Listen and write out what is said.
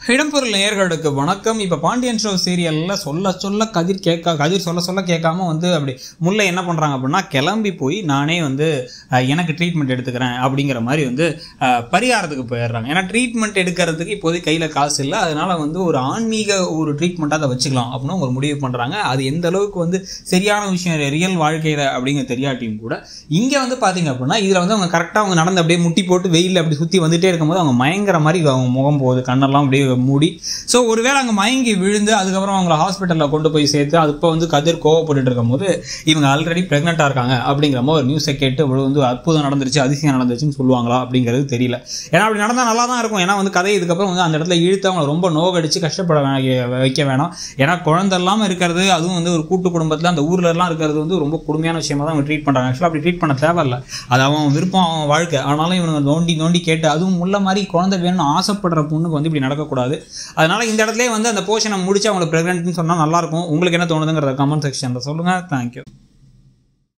இடம்பொருள் நேயர்களுக்கு வணக்கம் இப்போ பாண்டியன் ஷோ சீரியலில் சொல்ல சொல்ல கதிர் கேட்க கதிர் சொல்ல சொல்ல கேட்காம வந்து அப்படி முல்லை என்ன பண்ணுறாங்க அப்படின்னா கிளம்பி போய் நானே வந்து அஹ், எனக்கு ட்ரீட்மெண்ட் எடுத்துக்கிறேன் அப்படிங்கிற மாதிரி வந்து அஹ், பரிகாரத்துக்கு போயிடுறாங்க ஏன்னா ட்ரீட்மெண்ட் எடுக்கிறதுக்கு இப்போதைக்கு கையில் காசு இல்லை அதனால வந்து ஒரு ஆன்மீக ஒரு ட்ரீட்மெண்ட்டாக அதை வச்சுக்கலாம் அப்படின்னு ஒரு முடிவு பண்ணுறாங்க அது எந்த அளவுக்கு வந்து சரியான விஷயம் ரியல் வாழ்க்கையில் அப்படிங்கிற தெரியாட்டியும் கூட இங்கே வந்து பார்த்தீங்க அப்படின்னா இதில் வந்து அவங்க கரெக்டாக அவங்க நடந்து அப்படியே முட்டி போட்டு வெயிலில் அப்படி சுற்றி வந்துட்டே இருக்கும்போது அவங்க மயங்கிற மாதிரி அவங்க முகம் போகுது கண்ணெல்லாம் அப்படியே மூடி ஸோ ஒருவேளை அங்கே மயங்கி விழுந்து அதுக்கப்புறம் அவங்கள ஹாஸ்பிட்டலில் கொண்டு போய் சேர்த்து அது இப்போ வந்து கதிர் கோவப்பட்டுட்டு இருக்கும்போது இவங்க ஆல்ரெடி ப்ரெக்னெண்ட்டாக இருக்காங்க அப்படிங்கிற மாதிரி ஒரு நியூஸை கேட்டு இவ்வளவு வந்து அற்புதம் நடந்துருச்சு அதிசயம் நடந்துச்சுன்னு சொல்லுவாங்களா அப்படிங்கிறது தெரியல ஏன்னா அப்படி நடந்தால் நல்லா தான் இருக்கும் ஏன்னா வந்து கதை இதுக்கப்புறம் வந்து அந்த இடத்துல இழுத்து அவங்கள ரொம்ப நோகடிச்சு கஷ்டப்பட வே- வைக்க வேணாம் ஏன்னா குழந்தை இல்லாமல் இருக்கிறது அதுவும் வந்து ஒரு கூட்டு குடும்பத்தில் அந்த ஊர்ல எல்லாம் இருக்கிறது வந்து ரொம்ப கொடுமையான விஷயமா தான் அவங்க ட்ரீட் பண்ணுறாங்க ஆக்சுவலாக அப்படி ட்ரீட் பண்ண தேவையில்ல அது அவன் விருப்பம் அவன் வாழ்க்கை ஆனாலும் இவனுங்க நோண்டி நோண்டி கேட்டு அதுவும் முள்ள மாதிரி குழந்தை வேணும்னு ஆசைப்படுற பொண்ணுக்கு வந்து இப்படி நடக்கக்கூடாது அதனால இந்த இடத்துல வந்து அந்த போர்ஷனை முடிச்சு அவங்களுக்கு ப்ரெக்னென்ட்னு சொன்னால் நல்லாயிருக்கும் உங்களுக்கு என்ன தோணுதுங்கிறத கமெண்ட் செக்ஷனில் சொல்லுங்கள் தேங்க்யூ